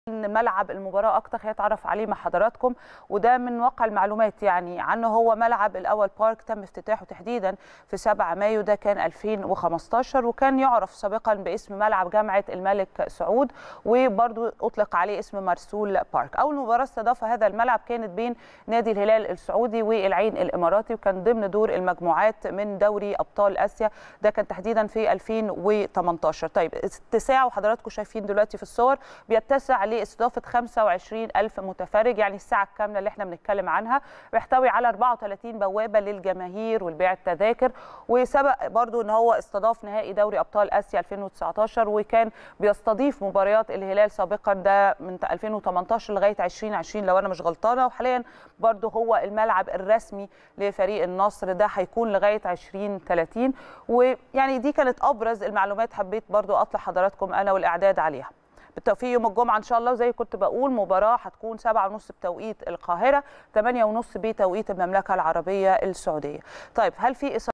ملعب المباراه اكتر هيتعرف عليه مع حضراتكم وده من واقع المعلومات يعني عنه هو ملعب الاول بارك تم افتتاحه تحديدا في 7 مايو ده كان 2015 وكان يعرف سابقا باسم ملعب جامعه الملك سعود وبرضه اطلق عليه اسم مرسول بارك اول مباراه استضاف هذا الملعب كانت بين نادي الهلال السعودي والعين الاماراتي وكان ضمن دور المجموعات من دوري ابطال اسيا ده كان تحديدا في 2018 طيب اتساعه حضراتكم شايفين دلوقتي في الصور بيتسع لاستضافه 25 ألف متفرج يعني الساعه الكامله اللي احنا بنتكلم عنها بيحتوي على 34 بوابه للجماهير والبيع التذاكر وسبق برضو ان هو استضاف نهائي دوري ابطال اسيا 2019 وكان بيستضيف مباريات الهلال سابقا ده من 2018 لغايه 2020 لو انا مش غلطانه وحاليا برضو هو الملعب الرسمي لفريق النصر ده هيكون لغايه 2030 ويعني دي كانت ابرز المعلومات حبيت برضو اطلع حضراتكم انا والاعداد عليها بالتوفيق يوم الجمعه ان شاء الله وزي كنت بقول مباراه هتكون 7:30 بتوقيت القاهره 8:30 بتوقيت المملكه العربيه السعوديه طيب هل في